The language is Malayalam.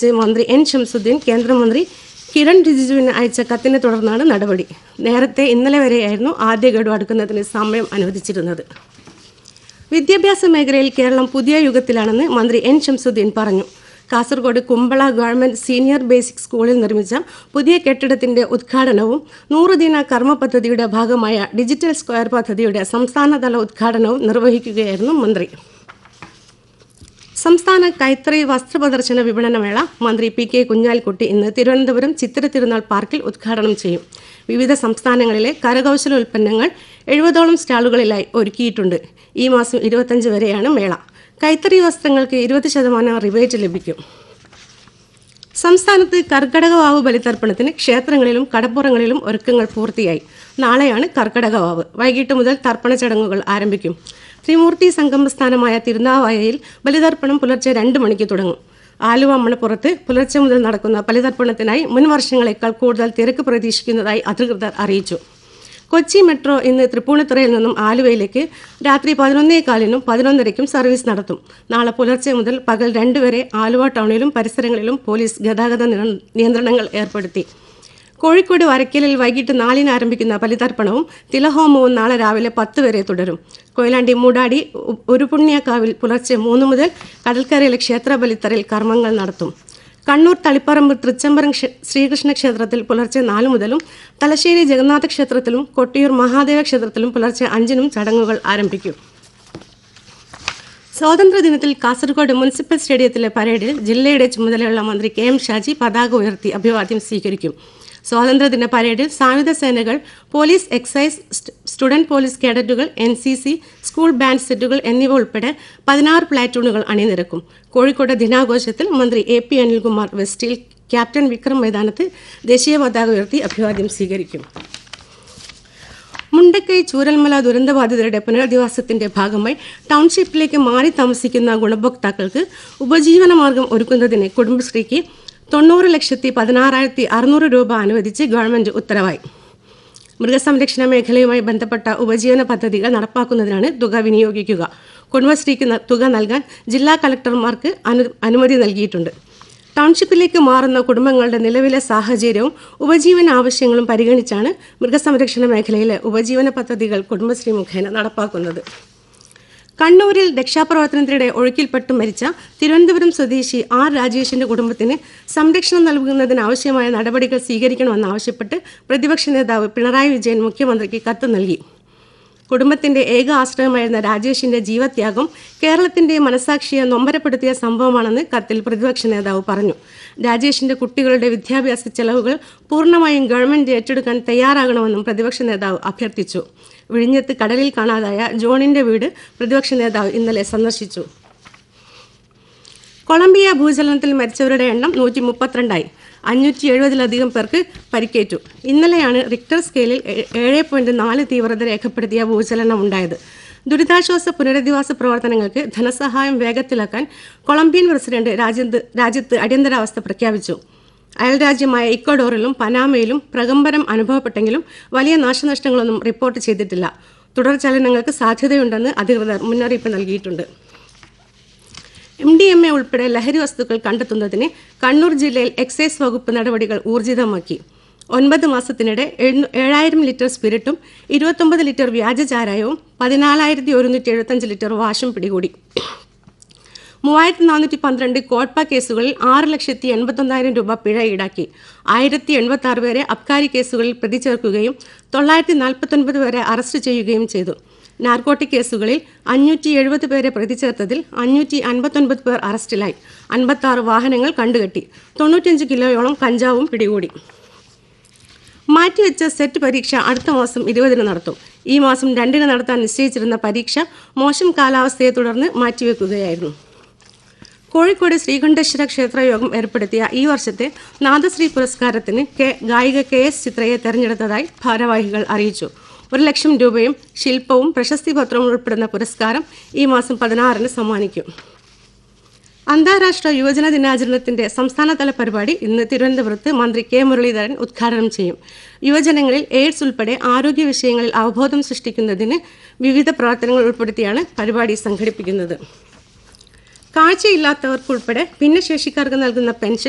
സംബന്ധിച്ച് മന്ത്രി എൻ ഷംസുദ്ദീൻ കേന്ദ്രമന്ത്രി കിരൺ റിജിജുവിന് അയച്ച കത്തിനെ തുടർന്നാണ് നടപടി നേരത്തെ ഇന്നലെ വരെയായിരുന്നു ആദ്യ ഗഡു അടുക്കുന്നതിന് സമയം അനുവദിച്ചിരുന്നത് വിദ്യാഭ്യാസ മേഖലയിൽ കേരളം പുതിയ യുഗത്തിലാണെന്ന് മന്ത്രി എൻ ഷംസുദ്ദീൻ പറഞ്ഞു Kasaragod Kumbala government senior basic സ്കൂളിൽ നിർമ്മിച്ച പുതിയ കെട്ടിടത്തിന്റെ ഉദ്ഘാടനവും നൂറുദിന കർമ്മ പദ്ധതിയുടെ ഭാഗമായ ഡിജിറ്റൽ സ്ക്വയർ പദ്ധതിയുടെ സംസ്ഥാനതല ഉദ്ഘാടനവും നിർവഹിക്കുകയായിരുന്നു മന്ത്രി സംസ്ഥാന കൈത്തറി വസ്ത്രപ്രദർശന വിപണനമേള മന്ത്രി പി കെ കുഞ്ഞാലിക്കുട്ടി ഇന്ന് തിരുവനന്തപുരം ചിത്തിര തിരുനാൾ പാർക്കിൽ ഉദ്ഘാടനം ചെയ്യും വിവിധ സംസ്ഥാനങ്ങളിലെ കരകൗശല ഉൽപ്പന്നങ്ങൾ എഴുപതോളം സ്റ്റാളുകളിലായി ഒരുക്കിയിട്ടുണ്ട് ഈ മാസം ഇരുപത്തഞ്ച് വരെയാണ് മേള കൈത്തറി വസ്ത്രങ്ങൾക്ക് ഇരുപത് ശതമാനം റിബേറ്റ് ലഭിക്കും സംസ്ഥാനത്ത് കർക്കടക വാവ് ബലിതർപ്പണത്തിന് ക്ഷേത്രങ്ങളിലും കടപ്പുറങ്ങളിലും ഒരുക്കങ്ങൾ പൂർത്തിയായി നാളെയാണ് കർക്കടക വാവ് വൈകിട്ട് മുതൽ തർപ്പണ ചടങ്ങുകൾ ആരംഭിക്കും ത്രിമൂർത്തി സംഗമസ്ഥാനമായ തിരുനാവായയിൽ ബലിതർപ്പണം പുലർച്ചെ രണ്ട് മണിക്ക് തുടങ്ങും ആലുവ അമ്മണപ്പുറത്ത് പുലർച്ചെ മുതൽ നടക്കുന്ന ബലിതർപ്പണത്തിനായി മുൻ വർഷങ്ങളെക്കാൾ കൂടുതൽ തിരക്ക് പ്രതീക്ഷിക്കുന്നതായി അധികൃതർ അറിയിച്ചു കൊച്ചി മെട്രോ ഇന്ന് തൃപ്പൂണിത്തുറയിൽ നിന്നും ആലുവയിലേക്ക് രാത്രി പതിനൊന്നേകാലിനും പതിനൊന്നരയ്ക്കും സർവീസ് നടത്തും നാളെ പുലർച്ചെ മുതൽ പകൽ രണ്ട് വരെ ആലുവ ടൗണിലും പരിസരങ്ങളിലും പോലീസ് ഗതാഗത നിയ- നിയന്ത്രണങ്ങൾ ഏർപ്പെടുത്തി കോഴിക്കോട് വരയ്ക്കലിൽ വൈകിട്ട് നാലിന് ആരംഭിക്കുന്ന ബലിതർപ്പണവും തിലഹോമവും നാളെ രാവിലെ പത്ത് വരെ തുടരും കൊയിലാണ്ടി മൂടാടി ഉ- ഉരുപുണ്യക്കാവിൽ പുലർച്ചെ മൂന്ന് മുതൽ കടൽക്കരയിലെ ക്ഷേത്ര ബലിത്തറയിൽ കർമ്മങ്ങൾ നടത്തും കണ്ണൂർ തളിപ്പറമ്പ് തൃച്ചംബരം ക്ഷേ- ശ്രീകൃഷ്ണ ക്ഷേത്രത്തിൽ പുലർച്ചെ നാല് മുതലും തലശ്ശേരി ജഗന്നാഥ ക്ഷേത്രത്തിലും കൊട്ടിയൂർ മഹാദേവ ക്ഷേത്രത്തിലും പുലർച്ചെ അഞ്ചിനും ചടങ്ങുകൾ ആരംഭിക്കും സ്വാതന്ത്ര്യദിനത്തിൽ കാസർഗോഡ് മുനിസിപ്പൽ സ്റ്റേഡിയത്തിലെ പരേഡിൽ ജില്ലയുടെ ചുമതലയുള്ള മന്ത്രി കെ എം ഷാജി പതാക ഉയർത്തി അഭിവാദ്യം സ്വീകരിക്കും സ്വാതന്ത്ര്യദിന പരേഡിൽ സായുധ സേനകൾ പോലീസ് എക്സൈസ് സ്റ്റ്- സ്റ്റുഡന്റ് പോലീസ് കേഡറ്റുകൾ N C C school band സെറ്റുകൾ എന്നിവ ഉൾപ്പെടെ പതിനാറ് പ്ലാറ്റൂണുകൾ അണിനിരക്കും കോഴിക്കോട് ദിനാഘോഷത്തിൽ മന്ത്രി എ പി അനിൽകുമാർ വെസ്റ്റിൽ ക്യാപ്റ്റൻ വിക്രം മൈതാനത്ത് ദേശീയ പതാക ഉയർത്തി അഭിവാദ്യം സ്വീകരിക്കും മുണ്ടക്കൈ ചൂരൽമല ദുരന്തബാധിതരുടെ പുനരധിവാസത്തിന്റെ ഭാഗമായി ടൗൺഷിപ്പിലേക്ക് മാറി താമസിക്കുന്ന ഗുണഭോക്താക്കൾക്ക് ഉപജീവന മാർഗം ഒരുക്കുന്നതിന് കുടുംബശ്രീക്ക് തൊണ്ണൂറ് ലക്ഷത്തി പതിനാറായിരത്തി അറുന്നൂറ് രൂപ അനുവദിച്ച് ഗവൺമെന്റ് ഉത്തരവായി മൃഗസംരക്ഷണ മേഖലയുമായി ബന്ധപ്പെട്ട ഉപജീവന പദ്ധതികൾ നടപ്പാക്കുന്നതിനാണ് തുക വിനിയോഗിക്കുക കുടുംബശ്രീക്ക് ന- തുക നൽകാൻ ജില്ലാ കളക്ടർമാർക്ക് അനു അനുമതി നൽകിയിട്ടുണ്ട് ടൗൺഷിപ്പിലേക്ക് മാറുന്ന കുടുംബങ്ങളുടെ നിലവിലെ സാഹചര്യവും ഉപജീവന ആവശ്യങ്ങളും പരിഗണിച്ചാണ് മൃഗസംരക്ഷണ മേഖലയിലെ ഉപജീവന പദ്ധതികൾ കുടുംബശ്രീ മുഖേന നടപ്പാക്കുന്നത് കണ്ണൂരിൽ രക്ഷാപ്രവർത്തനത്തിനിടെ ഒഴുക്കിൽപ്പെട്ട് മരിച്ച തിരുവനന്തപുരം സ്വദേശി ആർ രാജേഷിന്റെ കുടുംബത്തിന് സംരക്ഷണം നൽകുന്നതിന് ആവശ്യമായ നടപടികൾ സ്വീകരിക്കണമെന്നാവശ്യപ്പെട്ട് പ്രതിപക്ഷ നേതാവ് പിണറായി വിജയൻ മുഖ്യമന്ത്രിക്ക് കത്ത് നൽകി കുടുംബത്തിന്റെ ഏക ആശ്രയമായിരുന്ന രാജേഷിന്റെ ജീവത്യാഗം കേരളത്തിന്റെ മനസാക്ഷിയെ നൊമ്പരപ്പെടുത്തിയ സംഭവമാണെന്ന് കത്തിൽ പ്രതിപക്ഷ നേതാവ് പറഞ്ഞു രാജേഷിന്റെ കുട്ടികളുടെ വിദ്യാഭ്യാസ ചെലവുകൾ പൂർണ്ണമായും ഗവൺമെന്റ് ഏറ്റെടുക്കാൻ തയ്യാറാകണമെന്നും പ്രതിപക്ഷ നേതാവ് അഭ്യർത്ഥിച്ചു വിഴിഞ്ഞത്ത് കടലിൽ കാണാതായ ജോണിന്റെ വീട് പ്രതിപക്ഷ നേതാവ് ഇന്നലെ സന്ദർശിച്ചു കൊളംബിയ ഭൂചലനത്തിൽ മരിച്ചവരുടെ എണ്ണം നൂറ്റി മുപ്പത്തിരണ്ടായി അഞ്ഞൂറ്റി എഴുപതിലധികം പേർക്ക് പരിക്കേറ്റു ഇന്നലെയാണ് റിക്ടർ സ്കെയിലിൽ ഏ- ഏഴ് പോയിന്റ് നാല് തീവ്രത രേഖപ്പെടുത്തിയ ഭൂചലനം ഉണ്ടായത് ദുരിതാശ്വാസ പുനരധിവാസ പ്രവർത്തനങ്ങൾക്ക് ധനസഹായം വേഗത്തിലാക്കാൻ കൊളംബിയൻ പ്രസിഡന്റ് രാജ്യത്ത് രാജ്യത്ത് അടിയന്തരാവസ്ഥ പ്രഖ്യാപിച്ചു അയൽരാജ്യമായ ഇക്വഡോറിലും പനാമയിലും പ്രകമ്പനം അനുഭവപ്പെട്ടെങ്കിലും വലിയ നാശനഷ്ടങ്ങളൊന്നും റിപ്പോർട്ട് ചെയ്തിട്ടില്ല തുടർചലനങ്ങൾക്ക് സാധ്യതയുണ്ടെന്ന് അധികൃതർ മുന്നറിയിപ്പ് നൽകിയിട്ടുണ്ട് എം ഡി എം എ ഉൾപ്പെടെ ലഹരി വസ്തുക്കൾ കണ്ടെത്തുന്നതിന് കണ്ണൂർ ജില്ലയിൽ എക്സൈസ് വകുപ്പ് നടപടികൾ ഊർജിതമാക്കി ഒൻപത് മാസത്തിനിടെ എഴുന്നൂ- ഏഴായിരം ലിറ്റർ സ്പിരിറ്റും ഇരുപത്തൊമ്പത് ലിറ്റർ വ്യാജ ചാരായവും പതിനാലായിരത്തി ഒരുന്നൂറ്റി എഴുപത്തഞ്ച് ലിറ്റർ വാഷും പിടികൂടി മൂവായിരത്തി നാനൂറ്റി പന്ത്രണ്ട് കോട്പ കേസുകളിൽ ആറ് ലക്ഷത്തി എൺപത്തൊന്നായിരം രൂപ പിഴ ഈടാക്കി ആയിരത്തി എൺപത്തി ആറ് പേരെ അബ്കാരി കേസുകളിൽ പ്രതി ചേർക്കുകയും തൊള്ളായിരത്തി നാൽപ്പത്തൊൻപത് പേരെ അറസ്റ്റ് ചെയ്യുകയും ചെയ്തു നാർക്കോട്ടിക് കേസുകളിൽ അഞ്ഞൂറ്റി എഴുപത് പേരെ പ്രതി ചേർത്തതിൽ അഞ്ഞൂറ്റി അൻപത്തൊൻപത് പേർ അറസ്റ്റിലായി അൻപത്തി ആറ് വാഹനങ്ങൾ കണ്ടുകെട്ടി തൊണ്ണൂറ്റഞ്ച് കിലോയോളം കഞ്ചാവും പിടികൂടി മാറ്റിവെച്ച സെറ്റ് പരീക്ഷ അടുത്ത മാസം ഇരുപതിന് നടത്തും ഈ മാസം രണ്ടിന് നടത്താൻ നിശ്ചയിച്ചിരുന്ന പരീക്ഷ മോശം കാലാവസ്ഥയെ തുടർന്ന് മാറ്റിവെക്കുകയായിരുന്നു കോഴിക്കോട് ശ്രീകണ്ഠേശ്വര ക്ഷേത്രയോഗം ഏർപ്പെടുത്തിയ ഈ വർഷത്തെ നാദശ്രീ പുരസ്കാരത്തിന് കെ ഗായിക കെ എസ് ചിത്രയെ തെരഞ്ഞെടുത്തതായി ഭാരവാഹികൾ അറിയിച്ചു ഒരു ലക്ഷം രൂപയും ശില്പവും പ്രശസ്തി പത്രവും ഉൾപ്പെടുന്ന പുരസ്കാരം ഈ മാസം പതിനാറിന് സമ്മാനിക്കും അന്താരാഷ്ട്ര യുവജന ദിനാചരണത്തിന്റെ സംസ്ഥാനതല പരിപാടി ഇന്ന് തിരുവനന്തപുരത്ത് മന്ത്രി കെ മുരളീധരൻ ഉദ്ഘാടനം ചെയ്യും യുവജനങ്ങളിൽ എയ്ഡ്സ് ഉൾപ്പെടെ ആരോഗ്യ വിഷയങ്ങളിൽ അവബോധം സൃഷ്ടിക്കുന്നതിന് വിവിധ പ്രവർത്തനങ്ങൾ ഉൾപ്പെടുത്തിയാണ് പരിപാടി സംഘടിപ്പിക്കുന്നത് കാഴ്ചയില്ലാത്തവർക്കുൾപ്പെടെ ഭിന്നശേഷിക്കാർക്ക് നൽകുന്ന പെൻഷൻ